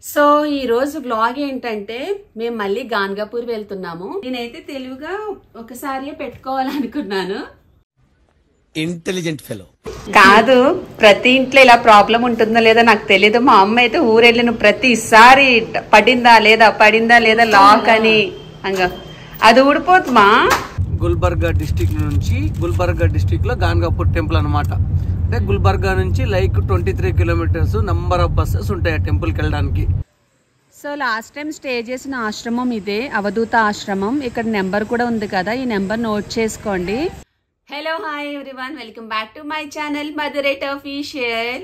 So ఈ రోజు blog ఏంటంటే మేము మళ్ళీ గాన్గాపూర్ వెళ్తున్నాము నేనైతే తెలివిగా ఒకసారి పెట్టుకోవాలనుకున్నాను ఇంటెలిజెంట్ ఫెలో కాదు ప్రతి ఇంట్లో ఇలా ప్రాబ్లం ఉంటుందో లేదో నాకు తెలియదు మా అమ్మ అయితే ఊరెళ్ళిన ప్రతిసారి పడిందా లేదా పడిందా లేదా లాక్ అని అంగ అది ఊడిపోతుమా గుల్బర్గా డిస్టిక్ నుంచి గుల్బర్గా డిస్టిక్ లో గాన్గాపూర్ టెంపుల్ అన్నమాట అంటే గుల్బర్గా నుంచి like twenty three kilometres number of buses ఉంటాయి ఆ టెంపుల్కి వెళ్ళడానికి సో లాస్ట్ టైం స్టే చేసిన ఆశ్రమం ఇదే అవధూత ఆశ్రమం ఇక్కడ నెంబర్ కూడా ఉంది కదా ఈ నెంబర్ నోట్ చేసుకోండి hello hi everyone welcome back to my channel మధురేట్ అఫీషియల్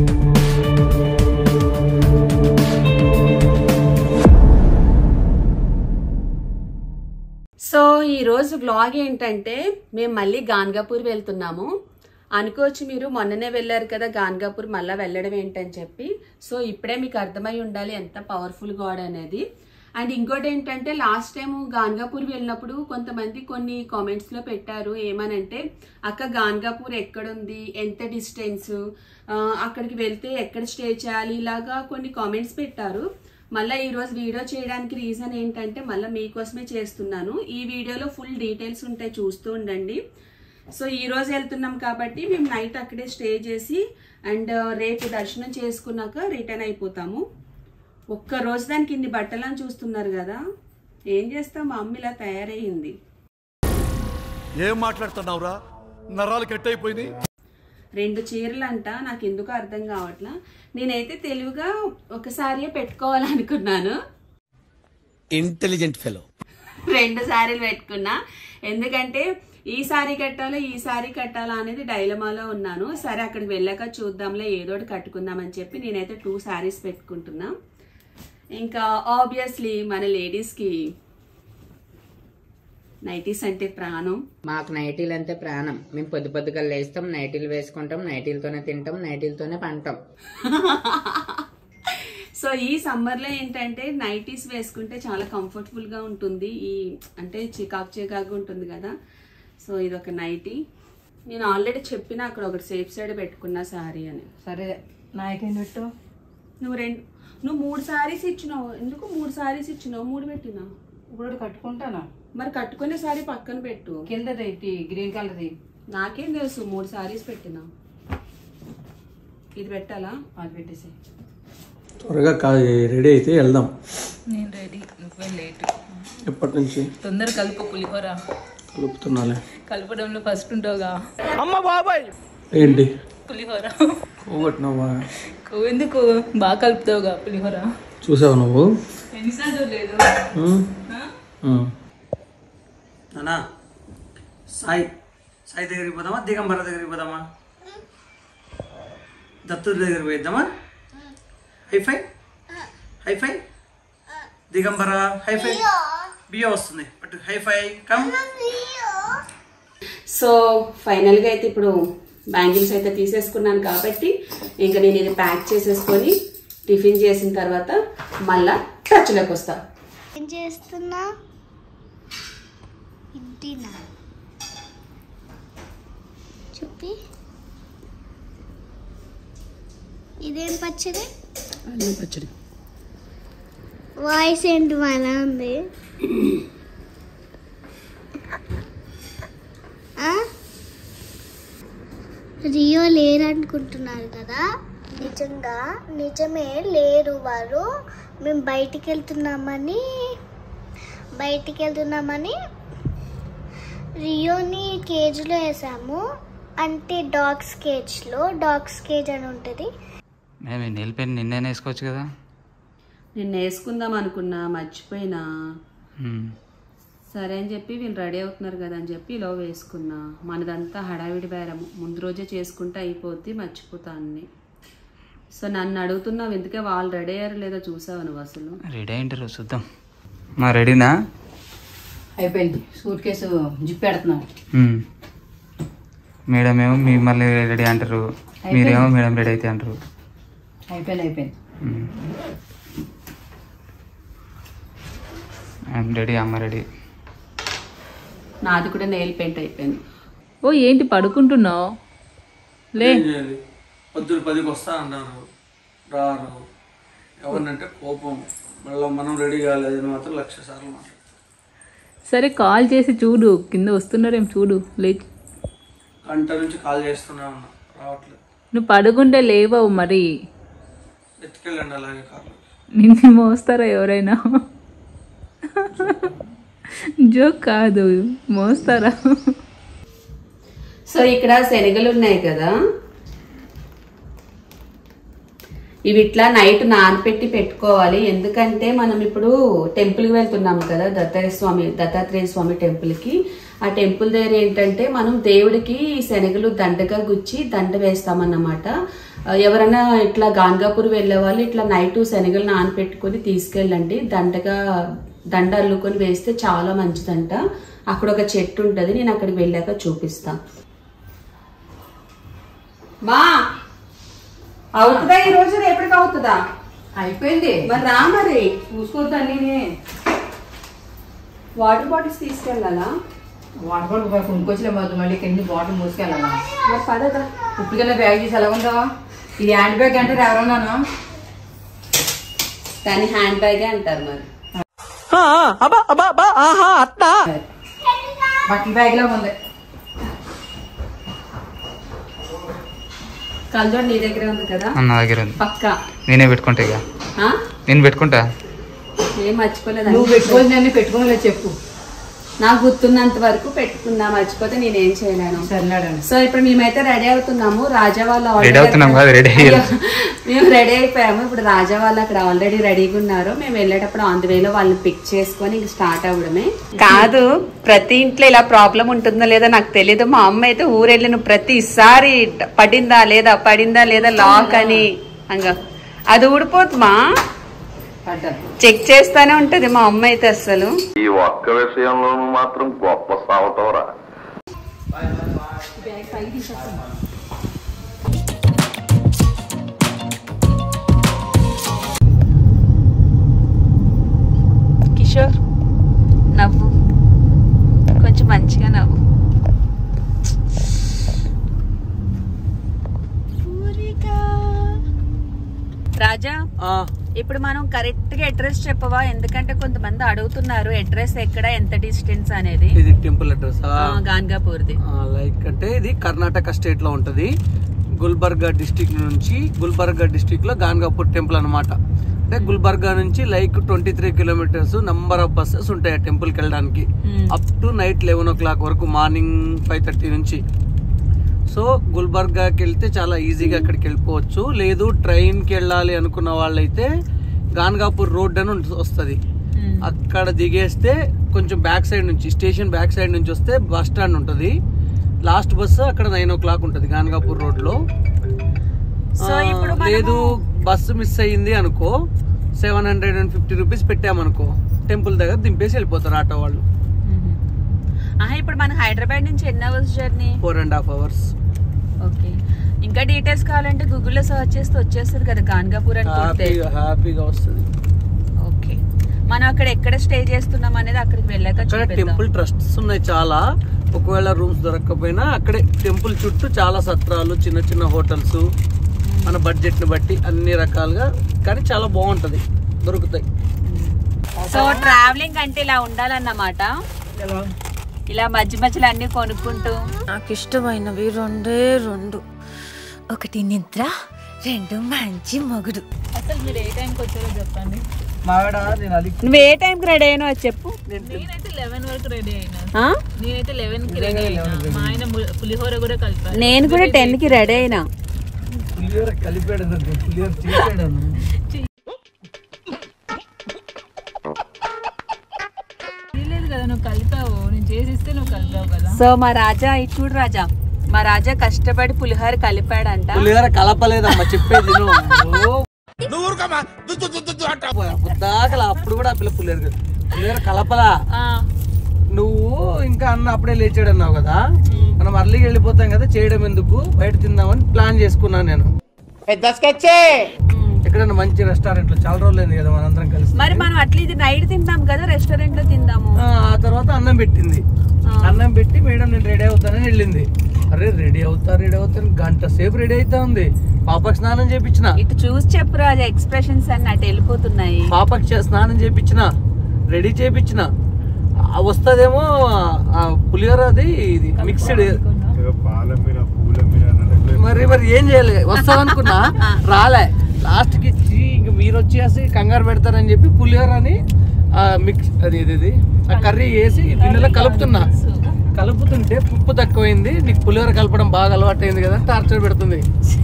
సో ఈ రోజు బ్లాగ్ ఏంటంటే మేము మళ్ళీ గాన్గాపూర్ వెళ్తున్నాము అనుకోవచ్చు మీరు మొన్ననే వెళ్ళారు కదా గాన్గాపూర్ మళ్ళీ వెళ్ళడం ఏంటని చెప్పి సో ఇప్పుడే మీకు అర్థమై ఉండాలి ఎంత పవర్ఫుల్ గాడ్ అనేది అండ్ ఇంకోటి ఏంటంటే లాస్ట్ టైం గాన్గాపూర్ వెళ్ళినప్పుడు కొంతమంది కొన్ని కామెంట్స్లో పెట్టారు ఏమనంటే అక్క గాన్గాపూర్ ఎక్కడుంది ఎంత డిస్టెన్స్ అక్కడికి వెళ్తే ఎక్కడ స్టే చేయాలి ఇలాగా కొన్ని కామెంట్స్ పెట్టారు మళ్ళీ ఈరోజు వీడియో చేయడానికి రీజన్ ఏంటంటే మళ్ళీ మీకోసమే చేస్తున్నాను ఈ వీడియోలో ఫుల్ డీటెయిల్స్ ఉంటాయి చూస్తూ ఉండండి సో ఈ రోజు వెళ్తున్నాం కాబట్టి మేము నైట్ అక్కడే స్టే చేసి అండ్ రేపు దర్శనం చేసుకున్నాక రిటర్న్ అయిపోతాము ఒక్క రోజు దానికి ఇన్ని బట్టలని చూస్తున్నారు కదా ఏం చేస్తాం మా అమ్మ ఇలా తయారయ్యింది ఏం మాట్లాడుతున్నావురా నరాలు కట్ అయిపోయినాయి రెండు చీరలు అంట నాకు ఎందుకు అర్థం కావట్లా నేనైతే తెలివిగా ఒకసారి పెట్టుకోవాలనుకున్నాను ఇంటెలిజెంట్ ఫెలో రెండు సారీలు పెట్టుకున్నా ఎందుకంటే ఈ సారీ కట్టాలో ఈ సారీ కట్టాలా అనేది డైలమాలో ఉన్నాను సరే అక్కడికి వెళ్ళాక చూద్దాంలే ఏదో ఒకటి కట్టుకుందామని చెప్పి నేనైతే టూ సారీస్ పెట్టుకుంటున్నా ఇంకా ఆబ్వియస్లీ మన లేడీస్కి నైటీస్ అంటే ప్రాణం మాకు నైటీలు అంటే ప్రాణం మేము పొద్దు పొద్దుగా లేస్తాం నైటీలు వేసుకుంటాం నైటీలతోనే తింటాం నైటీలతోనే పంటాం సో ఈ సమ్మర్లో ఏంటంటే నైటీస్ వేసుకుంటే చాలా కంఫర్టబుల్గా ఉంటుంది ఈ అంటే చికాకు చికాకు ఉంటుంది కదా సో ఇది ఒక నైటీ నేను ఆల్రెడీ చెప్పిన అక్కడ ఒకటి సేఫ్ సైడ్ పెట్టుకున్న సారీ అని సరే నాయకేం పెట్టు నువ్వు రెండు నువ్వు మూడు సారీస్ ఇచ్చినావు ఎందుకు మూడు సారీస్ ఇచ్చినావు మూడు పెట్టినావు ఇప్పుడు ఒకటి కట్టుకుంటాను మరి కట్టుకునే సారీ పక్కన పెట్టు కిందది టీ గ్రీన్ కలర్ది నాకేం తెలుసు మూడు సారీస్ పెట్టినా ఇది పెట్టాలా అది పెట్టేసి త్వరగా రెడీ అయితే వెళ్దాం నేను రెడీ నువ్వే లేట్ ఎప్పటి నుంచి తొందర కలుపు పులిహోర కలుపుతున్నాలే కలపడంలో ఫస్ట్ ఉంటావుగా ఏంటి పులిహోర పోగొట్టినావా ఎందుకు బాగా కలుపుతావుగా పులిహోర చూసావు నువ్వు ఎన్నిసార్లు లేదు ఉమ్. ఉమ్. నానా సాయి సాయి దగ్గరికి పోదామా దిగంబర దగ్గరికి పోదామా దత్తూరి దగ్గరికి పోయిద్దామా హైఫై హైఫై దిగంబర హైఫై బియ్య వస్తుంది బట్ హైఫై కమ్ సో ఫైనల్గా అయితే ఇప్పుడు బ్యాంగిల్స్ అయితే తీసేసుకున్నాను కాబట్టి ఇంకా నేను ఇది ప్యాక్ చేసేసుకొని టిఫిన్ చేసిన తర్వాత మళ్ళా టచ్లోకి వస్తా ఏం చేస్తున్నా ఇంటినా చెప్పి ఇదేం పచ్చడి అల్లం పచ్చడి వాయిస్ ఏంటి మన ఉంది ఆ? రియో లేరనుకుంటున్నారు కదా నిజంగా నిజమే లేరు వారు మేము బయటికి వెళ్తున్నామని బయటికి వెళ్తున్నామని రియోని కేజ్లో వేసాము అంటే డాగ్స్ కేజ్లో డాగ్స్ కేజ్ అని ఉంటుంది మేము ఈ నెయిల్ పెన్ నిన్నే వేసుకోవచ్చు కదా నేను వేసుకుందాం అనుకున్నా మర్చిపోయినా హ్మ్. సరే అని చెప్పి వీళ్ళు రెడీ అవుతున్నారు కదా అని చెప్పి ఇలా వేసుకున్నా మనదంతా హడావిడి బేరము ముందు రోజే చేసుకుంటే అయిపోద్ది మర్చిపోతా అన్ని సో నన్ను అడుగుతున్నావు ఎందుకే వాళ్ళు రెడీ అయ్యారు లేదో చూసావు నువ్వు అసలు రెడీ అయింటారు చూద్దాం మా రెడీనా అయిపోయింది సూట్ కేసు జిప్ పెడుతున్నాం హ్మ్. మేడం ఏమో మిమ్మల్ని రెడీ అంటారు మీరేమో మేడం రెడీ అయితే అంటారు అయిపోయింది అయిపోయింది హ్మ్. ఐఎమ్ రెడీ అమ్మ రెడీ నాది కూడా నెయిల్ పెయింట్ అయిపోయింది ఓ ఏంటి పడుకుంటున్నావు లే పొద్దున పదికి వస్తా అన్నారు రారు ఎవరినంటే కోపం మళ్ళీ మనం రెడీ కాలేదని మాత్రం లక్ష సార్లు మాట్లాడు సరే కాల్ చేసి చూడు కింద వస్తున్నారేం చూడు లే గంట నుంచి కాల్ చేస్తూనే ఉన్నా రావట్లేదు నువ్వు పడుకుంటే లేవవు మరి ఎత్తుకెళ్ళండి అలాగే కార్లో నిన్ను మోస్తారా ఎవరైనా జోక్ కాదు మోస్తారా సో ఇక్కడ శనగలు ఉన్నాయి కదా ఇవి ఇట్లా నైట్ నానపెట్టి పెట్టుకోవాలి ఎందుకంటే మనం ఇప్పుడు టెంపుల్కి వెళ్తున్నాం కదా దత్తాత్రేయ స్వామి దత్తాత్రేయ స్వామి టెంపుల్కి ఆ టెంపుల్ దగ్గర ఏంటంటే మనం దేవుడికి ఈ శనగలు దండగా గుచ్చి దండ వేస్తామన్నమాట ఆ, ఎవరైనా ఇట్లా గాన్గాపూర్ వెళ్ళే వాళ్ళు ఇట్లా నైట్ శనగలు నానపెట్టుకొని తీసుకెళ్ళండి దండగా దండ అల్లుకొని వేస్తే చాలా మంచిదంట అక్కడ ఒక చెట్టు ఉంటుంది నేను అక్కడికి వెళ్ళాక చూపిస్తా మా అవుతుందా ఈ రోజు రేపటికి అవుతుందా అయిపోయింది మరి రా మరి చూసుకోవద్దండి వాటర్ బాటిల్స్ తీసుకెళ్ళాలా వాటర్ బాటిల్ కొనుక్కొచ్చలే మొదలు మళ్ళీ కింద బాటిల్ మూసుకెళ్ళాలా మరి పదదా ఇప్పటికన్నా బ్యాగ్ చేసి ఎలా ఉందా ఇది హ్యాండ్ బ్యాగ్ అంటే ఎవరన్నాను దాన్ని హ్యాండ్ బ్యాగే అంటారు మరి బట్టల బ్యాగ్ లా ఉంది కలజోడు నీ దగ్గరే ఉంది కదా నా దగ్గర ఉంది పక్క నేనే పెట్టుకుంటా ఇక ఆ? నేను పెట్టుకుంటా ఏం మర్చిపోలేదు నువ్వు పెట్టుకోవాలి నన్ను పెట్టుకోలేదు చెప్పు నాకు గుర్తున్నంత వరకు పెట్టుకున్నా మర్చిపోతే నేనేం చేయలేను సరేనాడండి సో ఇప్పుడు మేమైతే రెడీ అవుతున్నాము రాజా వాళ్ళు రెడీ already అవుతున్నాం అక్కడ- కాదు రెడీ అయ్యారు అయ్యో, మేము రెడీ అయిపోయాము ఇప్పుడు రాజా వాళ్ళు అక్కడ ఆల్రెడీ రెడీగా ఉన్నారు మేము వెళ్ళేటప్పుడు ఆన్ ది వేలో వాళ్ళని పిక్ చేసుకొని ఇంక స్టార్ట్ అవ్వడమే కాదు ప్రతి ఇంట్లో ఇలా ప్రాబ్లం ఉంటుందో లేదో నాకు తెలియదు మా అమ్మ అయితే ఊరెళ్ళిన ప్రతిసారి పడిందా లేదా పడిందా లేదా లాక్ అని అంగ అది ఊడిపోతుందా పడ్డాను చెక్ చేస్తానే ఉంటది మా అమ్మ అయితే అసలు ఈ ఒక్క విషయంలోనూ మాత్రం గొప్ప సావటంరా కిషోర్ నవ్వు కొంచెం మంచిగా నవ్వు రాజా ఆ, ఇప్పుడు మనం కరెక్ట్ గా అడ్రస్ చెప్పవా ఎందుకంటే కొంతమంది అడుగుతున్నారు అడ్రస్ ఎక్కడ ఎంత డిస్టెన్స్ అనేది ఇది టెంపుల్ అడ్రస్ గాన్గాపూర్ది లైక్ అంటే ఇది కర్ణాటక స్టేట్ లో ఉంటది గుల్బర్గా డిస్టిక్ నుంచి గుల్బర్గా డిస్టిక్ లో గాన్గాపూర్ టెంపుల్ అన్నమాట అంటే గుల్బర్గా నుంచి like twenty three kilometres number of buses ఉంటాయి ఆ టెంపుల్ కి వెళ్ళడానికి up to night eleven o'clock వరకు మార్నింగ్ ఫైవ్ థర్టీ నుంచి సో గుల్బర్గాకి వెళ్తే చాలా ఈజీగా అక్కడికి వెళ్ళిపోవచ్చు లేదు ట్రైన్కి వెళ్ళాలి అనుకున్న వాళ్ళైతే గాన్గాపూర్ రోడ్ అని వస్తుంది అక్కడ దిగేస్తే కొంచెం బ్యాక్ సైడ్ నుంచి స్టేషన్ బ్యాక్ సైడ్ నుంచి వస్తే బస్ స్టాండ్ ఉంటుంది లాస్ట్ బస్సు అక్కడ నైన్ ఓ క్లాక్ ఉంటుంది గాన్గాపూర్ రోడ్ లో సో ఆ, ఇప్పుడు మనము- లేదు బస్సు మిస్ అయ్యింది అనుకో seven hundred and fifty rupees పెట్టామనుకో టెంపుల్ దగ్గర దింపేసి వెళ్ళిపోతారు ఆటో వాళ్ళు ఆహా, ఇప్పుడు మన హైదరాబాద్ నుంచి ఎన్ని hours journey four and half hours okay ఇంకా డీటెయిల్స్ కావాలంటే గూగుల్లో సర్చ్ చేస్తే వచ్చేస్తుంది కదా గాన్గాపూర్ అని కొడితే హ్యాపీగా హ్యాపీగా వస్తుంది ఓకే మనం అక్కడ ఎక్కడ స్టే చేస్తున్నాం అనేది అక్కడికి వెళ్ళాక అక్కడ చూపిద్దాం టెంపుల్ ట్రస్ట్స్ ఉన్నాయి చాలా ఒకవేళ రూమ్స్ దొరకకపోయినా అక్కడే టెంపుల్ చుట్టూ చాలా సత్రాలు చిన్న చిన్న హోటల్స్ మన బడ్జెట్ ని బట్టి అన్ని రకాలుగా కానీ చాలా బాగుంటది దొరుకుతాయి సో ట్రావెలింగ్ అంటే ఇలా ఉండాలన్నమాట ఇలా మధ్య మధ్యలో అన్ని కొనుక్కుంటూ నాకు ఇష్టమైనవి రెండే రెండు ఒకటి నిద్ర రెండు మంచి మొగుడు అసలు మీరు ఏ టైంకి వచ్చారో చెప్పండి మావిడ నేను అది నువ్వు ఏ టైంకి రెడీ అయినా చెప్పు నేనైతే లెవెన్ వరకు రెడీ అయినా ఆ? నేనైతే లెవెన్ కి రెడీ అయినా మా ఆయన ము- పులిహోర కూడా కలిపారు నేను కూడా టెన్ కి రెడీ అయినా పులిహోర కలిపాడు పులిహోర చేశాడు తెలియలేదు కదా నువ్వు కలిపావు నేను చేసిస్తే నువ్వు కలిపావు కదా సో మా రాజా ఇది చూడు రాజా మా రాజా కష్టపడి పులిహోర కలిపాడంట పులిహోర కలపలేదమ్మా చెప్పేది దాకా అప్పుడు కూడా ఆ పిల్ల పులిహోర కల- పులిహోర కలపలా నువ్వు ఇంకా అన్న అప్పుడే లేచాడు అన్నావు కదా మనం అర్లీకి వెళ్ళిపోతాం కదా చేయడం ఎందుకు బయట తిందామని ప్లాన్ చేసుకున్నాను నేను పెద్ద స్కెచ్చే ఎక్కడైనా మంచి రెస్టారెంట్ లో చాలా రోజులైంది కదా మనందరం కలిసి మరి మనం అట్లా ఇది నైట్ తిందాం కదా రెస్టారెంట్ లో తిందాము ఆ ఆ తర్వాత అన్నం పెట్టింది అన్నం పెట్టి మేడం నేను రెడీ అవుతానని వెళ్ళింది అరే రెడీ అవుతా రెడీ అవుతా గంట సేపు రెడీ అవుతా ఉంది పాపకి స్నానం చేపించిన ఇటు చూసి చెప్పురా అది ఎక్స్ప్రెషన్స్ అన్ని అటు వెళ్ళిపోతున్నాయి పాపకి చే- స్నానం చేపించిన రెడీ చేపించిన ఆ వస్తదేమో ఆ పులిహోర అది ఇది మిక్స్డ్ మరి మరి ఏం చేయాలి వస్తాదనుకున్నా రాలే లాస్ట్ కి ఛీ, ఇంక మీరు వచ్చేసి కంగారు పెడతారని చెప్పి పులిహోర అని ఆ మిక్స్ అది ఇది ఇది ఆ కర్రీ వేసి గిన్నెలో కలుపుతున్నా కలుపుతుంటే ఉప్పు తక్కువైంది నీకు పులిహోర కలపడం బాగా అలవాటైంది కదా టార్చర్ పెడుతుంది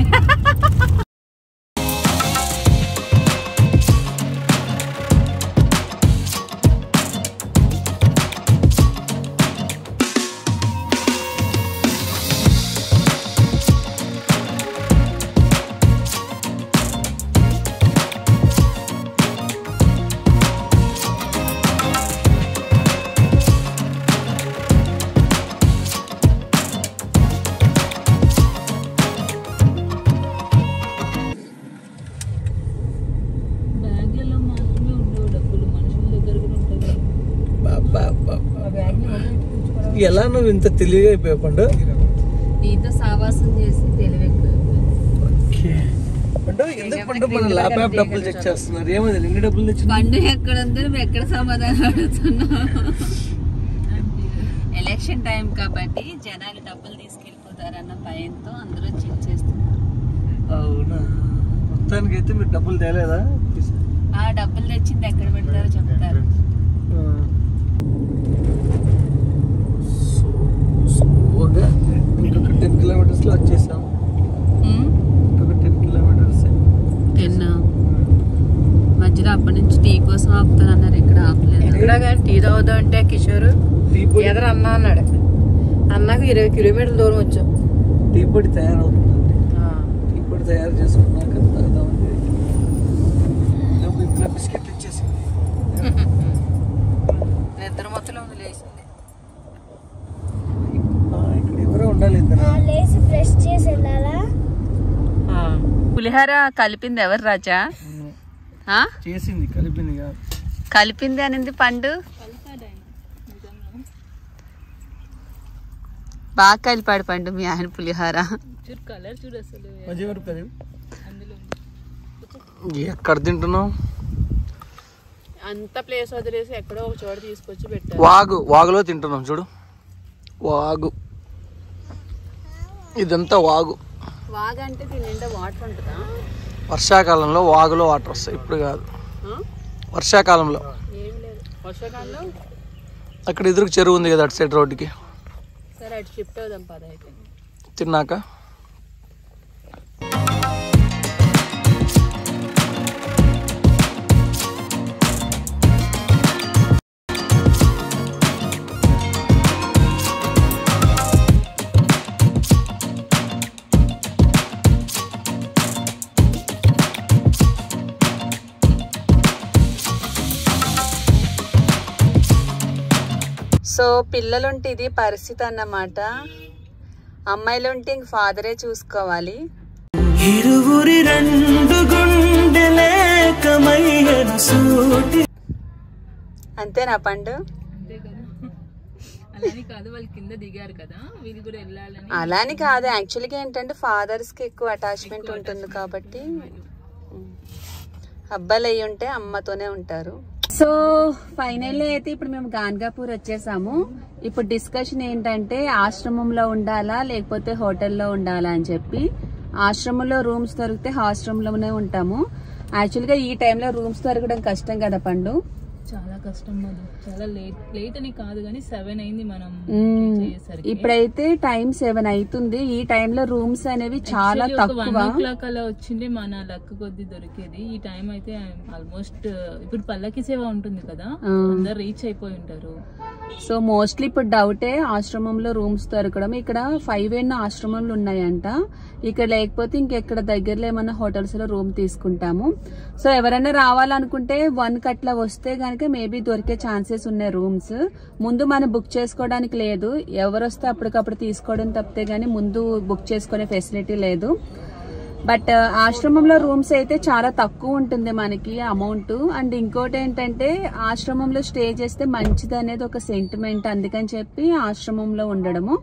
బ్యాగ్లలో మాత్రమే ఉండవు డబ్బులు మనుషుల దగ్గర కూడా ఉంటుంది ఆ బ్యాగ్ని ఒకటి తెచ్చుకోవడం ఎలా నువ్వు ఇంత తెలివిగా అయిపోయావు పండు నీతో సావాసం చేసి తెలివెక్కువ పండు ఎందుకు పండు మన ల్యాప్టాప్ డబ్బులు చెక్ చేస్తున్నారు ఏమైంది ఎన్ని డబ్బులు తెచ్చిన పండు ఎక్కడ ఉందో నువ్వు ఎక్కడ సమాధానం అడుగుతున్నావు ఎలక్షన్ టైం కాబట్టి జనాలు డబ్బులు తీసుకెళ్ళిపోతారన్న భయంతో అందరూ చెక్ చేస్తున్నారు అవునా మొత్తానికి అయితే మీరు డబ్బులు తేలేదా ఆ డబ్బులు తెచ్చింది ఎక్కడ పెడతారో చెప్తారు ఓకే ఇంకొక టెన్ కిలోమీటర్స్ లో వచ్చేసాం ఇంకొక టెన్ కిలోమీటర్స్ టెన్ మధ్యలో అప్పటి నుంచి టీ కోసం ఆపుతారన్నారు ఇక్కడ ఆపలేదు ఎక్కడ కానీ టీ తాగుదాం అంటే కిషోర్ ఎదరు అన్న అన్నాడు అన్నకు ఇరవై కిలోమీటర్ల దూరం వచ్చాం టీ పొడి తయారవుతుందండి టీ పొడి తయారు చేసుకున్నాక తాగుదామని లోపు ఇప్పుడు బిస్కెట్లు ఇచ్చేసి నిద్ర మొత్తం ఉంది లేచింది ఇక్కడ ఎవరో ఉండాలి ఇద్దరు లేచి బ్రష్ చేసి వెళ్ళాలా పులిహార కలిపింది ఎవరు రాజా ఆ? చేసింది కలిపింది కాదు కలిపింది అనింది పండు బాగా కలిపాడు పండు మీ ఆయన పులిహార చూడు కలర్ చూడు అసలు మధ్య వరకు కలిపి ఎక్కడ తింటున్నావు అంత ప్లేస్ వదిలేసి ఎక్కడో ఒక చోట తీసుకొచ్చి పెట్టారు వాగు వాగులో తింటున్నాం చూడు వాగు ఇదంతా వాగు వాగంటే దీని నిండా వాటర్ ఉంటుందా వర్షాకాలంలో వాగులో వాటర్ వస్తాయి ఇప్పుడు కాదు ఆ? వర్షాకాలంలో ఏం లేదు వర్షాకాలంలో అక్కడ ఎదురుకు చెరువు ఉంది కదా అటు సైడ్ రోడ్డుకి సరే అటు షిఫ్ట్ అవుదాం పద అయితే తిన్నాక సో పిల్లలుంటే ఇది పరిస్థితి అన్నమాట అమ్మాయిలుంటే ఇంక ఫాదరే చూసుకోవాలి ఇరువురి రెండు గుండెలేకమయ్యను సూటి అంతేనా పండు అంతే కదా అలాని కాదు వాళ్ళు కింద దిగారు కదా వీళ్ళు కూడా వెళ్ళాలని అలా అని కాదు యాక్చువల్గా ఏంటంటే fathers కి ఎక్కువ అటాచ్మెంట్ ఉంటుంది కాబట్టి అబ్బాయిలు అయ్యి ఉంటే అమ్మతోనే ఉంటారు సో ఫైనల్లీ అయితే ఇప్పుడు మేము గాన్గాపూర్ వచ్చేసాము ఇప్పుడు డిస్కషన్ ఏంటంటే ఆశ్రమంలో ఉండాలా లేకపోతే హోటల్లో ఉండాలా అని చెప్పి ఆశ్రమంలో రూమ్స్ దొరికితే హాస్టల్లోనే ఉంటాము యాక్చువల్గా ఈ టైంలో రూమ్స్ దొరకడం కష్టం కదా పండు చాలా కష్టం మధు చాలా లేట్ లేట్ అని కాదు కానీ సెవెన్ అయింది మనం మ్మ్. చేసేసరికి ఇప్పుడైతే టైం సెవెన్ అవుతుంది ఈ టైంలో రూమ్స్ అనేవి చాలా Actually ఒక తక్కువ వన్ ఓ క్లాక్ అలా వచ్చింది మన లక్ కొద్ది దొరికేది ఈ టైం అయితే ఆల్మోస్ట్ ఇప్పుడు పల్లకి సేవ ఉంటుంది కదా ఆ. అందరు రీచ్ అయిపోయి ఉంటారు సో మోస్ట్లీ ఇప్పుడు డౌటే ఆశ్రమంలో రూమ్స్ దొరకడం ఇక్కడ ఫైవ్ ఎన్నో ఆశ్రమంలు ఉన్నాయంట ఇక్కడ లేకపోతే ఇంకెక్కడ దగ్గరలో ఏమన్నా హోటల్స్ లో రూమ్ తీసుకుంటాము సో ఎవరైనా రావాలనుకుంటే వన్ కట్లా వస్తే గనక మేబీ దొరికే ఛాన్సెస్ ఉన్నాయి రూమ్స్ ముందు మనం బుక్ చేసుకోవడానికి లేదు ఎవరు వస్తే అప్పటికప్పుడు తీసుకోవడం తప్పితే గానీ ముందు బుక్ చేసుకునే ఫెసిలిటీ లేదు బట్ ఆశ్రమంలో రూమ్స్ అయితే చాలా తక్కువ ఉంటుంది మనకి అమౌంట్ అండ్ ఇంకోటి ఏంటంటే ఆశ్రమంలో స్టే చేస్తే మంచిది అనేది ఒక సెంటిమెంట్ అందుకని చెప్పి ఆశ్రమంలో ఉండడము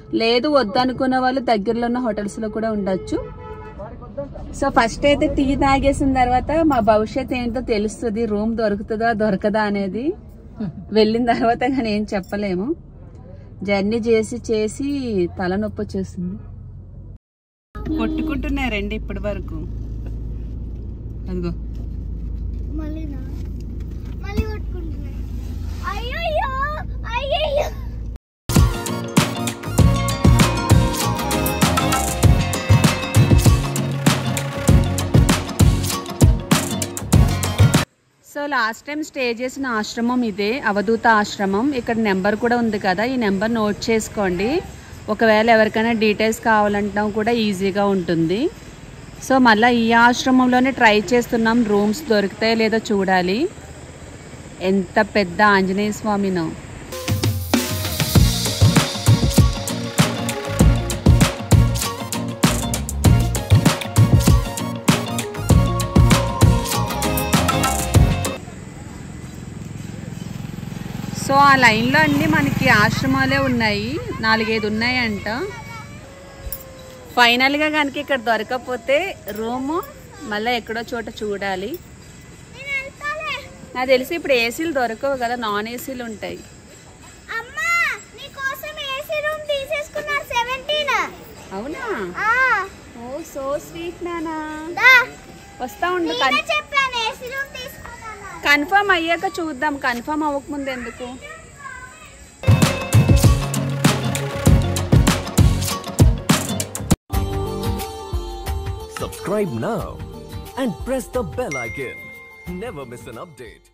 లేదు వద్దనుకున్న వాళ్ళు దగ్గరలో ఉన్న హోటల్స్ లో కూడా ఉండొచ్చు సో ఫస్ట్ అయితే టీ తాగేసిన తర్వాత మా భవిష్యత్ ఏంటో తెలుస్తుంది రూమ్ దొరుకుతుందా దొరకదా అనేది వెళ్ళిన తర్వాత కానీ ఏం చెప్పలేము జర్నీ చేసి చేసి తలనొప్పి వచ్చేసింది కొట్టుకుంటున్నారండి ఇప్పటి వరకు అదిగో మళ్ళీ మళ్ళీ కొట్టుకుంటున్నాయి అయ్యయ్యో అయ్యయ్యో సో లాస్ట్ టైం స్టే చేసిన ఆశ్రమం ఇదే అవధూత ఆశ్రమం ఇక్కడ నెంబర్ కూడా ఉంది కదా ఈ నెంబర్ నోట్ చేసుకోండి ఒకవేళ ఎవరికైనా డీటెయిల్స్ కావాలంటాం కూడా ఈజీగా ఉంటుంది సో మళ్ళీ ఈ ఆశ్రమంలోనే ట్రై చేస్తున్నాం రూమ్స్ దొరుకుతాయో లేదో చూడాలి ఎంత పెద్ద ఆంజనేయ స్వామినో సో ఆ లైన్లో అన్నీ మనకి ఆశ్రమాలే ఉన్నాయి నాలుగైదు ఉన్నాయంట ఫైనల్గా కనుక ఇక్కడ దొరకకపోతే రూము మళ్ళీ ఎక్కడో చోట చూడాలి నాకు తెలిసి ఇప్పుడు ఏసీలు దొరకవు కదా నాన్ ఏసీలు ఉంటాయి అమ్మా నీకోసం ఏసీ రూమ్ తీసేసుకున్నారు సెవెంటీన్ అవునా ఓ సో స్వీట్ నానా దా వస్తా ఉండు నేనే చెప్పాను ఏసీ రూమ్ తీసుకున్నాను కన్ఫర్మ్ అయ్యాక చూద్దాం కన్ఫర్మ్ అవ్వకముందు ఎందుకు Subscribe now and press the bell icon. Never miss an update.